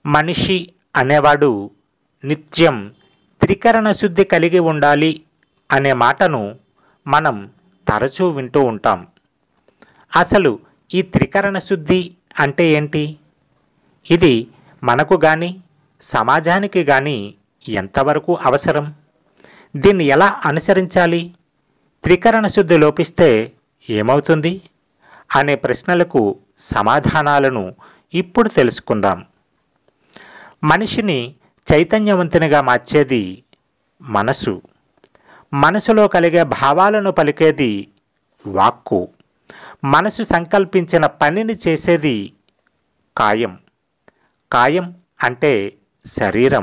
మనిషి అనేవాడు నిత్యం త్రికరణ శుద్ధి కలిగి ఉండాలి అనే మాటను మనం తరచూ వింటూ ఉంటాం అసలు ఈ త్రికరణ శుద్ధి అంటే ఏంటి ఇది మనకు కానీ సమాజానికి కానీ ఎంతవరకు అవసరం దీన్ని ఎలా అనుసరించాలి త్రికరణ శుద్ధి లోపిస్తే ఏమవుతుంది అనే ప్రశ్నలకు సమాధానాలను ఇప్పుడు తెలుసుకుందాం మనిషిని చైతన్యవంతునిగా మార్చేది మనసు మనసులో కలిగే భావాలను పలికేది వాక్కు మనసు సంకల్పించిన పనిని చేసేది కాయం కాయం అంటే శరీరం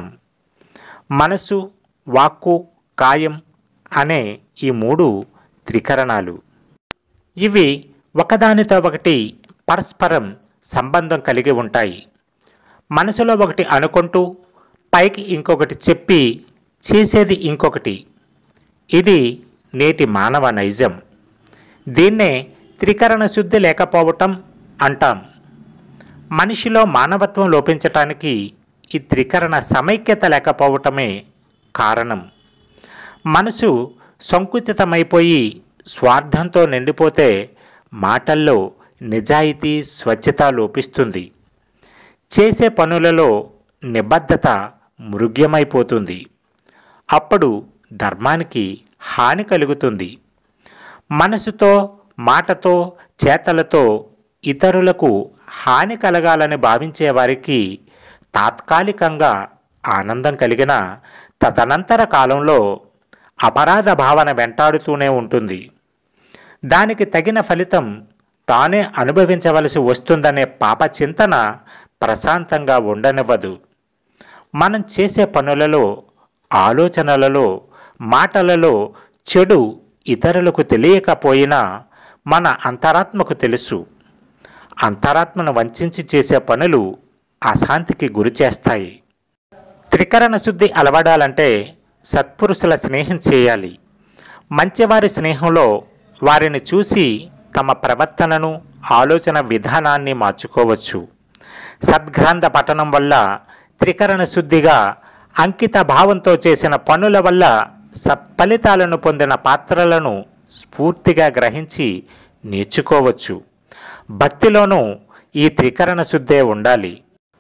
మనసు వాక్కు కాయం అనే ఈ మూడు త్రికరణాలు ఇవి ఒకదానితో ఒకటి పరస్పరం సంబంధం కలిగి ఉంటాయి మనసులో ఒకటి అనుకుంటూ పైకి ఇంకొకటి చెప్పి చేసేది ఇంకొకటి ఇది నేటి మానవ నైజం దీన్నే త్రికరణ శుద్ధి లేకపోవటం అంటాం మనిషిలో మానవత్వం లోపించటానికి ఈ త్రికరణ సమైక్యత లేకపోవటమే కారణం మనసు సంకుచితమైపోయి స్వార్థంతో నిండిపోతే మాటల్లో నిజాయితీ స్వచ్ఛత లోపిస్తుంది చేసే పనులలో నిబద్ధత మృగ్యమైపోతుంది అప్పుడు ధర్మానికి హాని కలుగుతుంది మనసుతో మాటతో చేతలతో ఇతరులకు హాని కలగాలని భావించే వారికి తాత్కాలికంగా ఆనందం కలిగిన తదనంతర కాలంలో అపరాధ భావన వెంటాడుతూనే ఉంటుంది దానికి తగిన ఫలితం తానే అనుభవించవలసి వస్తుందనే పాప చింతన ప్రశాంతంగా ఉండనివ్వదు మనం చేసే పనులలో ఆలోచనలలో మాటలలో చెడు ఇతరులకు తెలియకపోయినా మన అంతరాత్మకు తెలుసు అంతరాత్మను వంచించి చేసే పనులు అశాంతికి గురి చేస్తాయి త్రికరణ శుద్ధి అలవడాలంటే సత్పురుషుల స్నేహం చేయాలి మంచివారి స్నేహంలో వారిని చూసి తమ ప్రవర్తనను ఆలోచన విధానాన్ని మార్చుకోవచ్చు సద్గ్రంథ పఠనం వల్ల త్రికరణ శుద్ధిగా అంకిత భావంతో చేసిన పనుల వల్ల సత్ఫలితాలను పొందిన పాత్రలను స్ఫూర్తిగా గ్రహించి నేర్చుకోవచ్చు భక్తిలోనూ ఈ త్రికరణ శుద్ధే ఉండాలి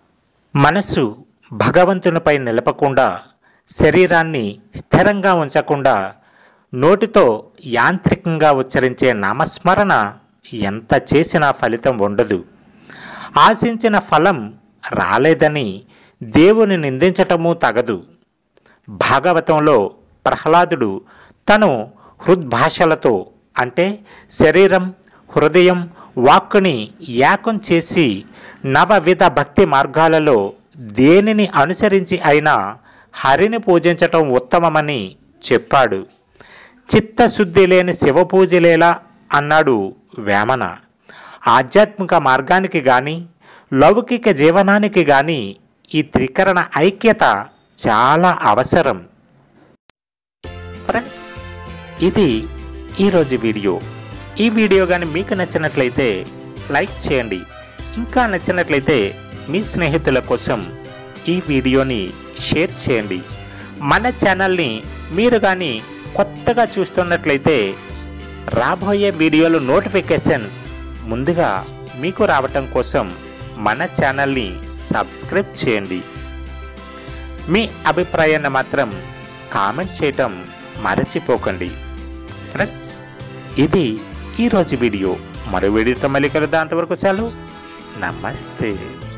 మనసు భగవంతునిపై నిలపకుండా శరీరాన్ని స్థిరంగా ఉంచకుండా నోటితో యాంత్రికంగా ఉచ్చరించే నామస్మరణ ఎంత చేసినా ఫలితం ఉండదు ఆశించిన ఫలం రాలేదని దేవుని నిందించటము తగదు భాగవతంలో ప్రహ్లాదుడు తను హృద్భాషలతో అంటే శరీరం హృదయం వాక్కుని ఏకం చేసి నవవిధ భక్తి మార్గాలలో దేనిని అనుసరించి అయినా హరిని పూజించటం ఉత్తమమని చెప్పాడు చిత్తశుద్ధి లేని శివ పూజలేలా అన్నాడు వేమన ఆధ్యాత్మిక మార్గానికి గాని లౌకిక జీవనానికి గాని ఈ త్రికరణ ఐక్యత చాలా అవసరం ఫ్రెండ్స్ ఇది ఈరోజు వీడియో ఈ వీడియో కానీ మీకు నచ్చినట్లయితే లైక్ చేయండి ఇంకా నచ్చినట్లయితే మీ స్నేహితుల కోసం ఈ వీడియోని షేర్ చేయండి మన ఛానల్ని మీరు కానీ కొత్తగా చూస్తున్నట్లయితే రాబోయే వీడియోలు నోటిఫికేషన్స్ ముందుగా మీకు రావటం కోసం మన ఛానల్ని సబ్స్క్రైబ్ చేయండి మీ అభిప్రాయాన్ని మాత్రం కామెంట్ చేయటం మరచిపోకండి ఫ్రెండ్స్ ఇది ఈరోజు వీడియో మరో వీడియోతో మళ్ళీ కలుద్దాం అంతవరకు సెలవు నమస్తే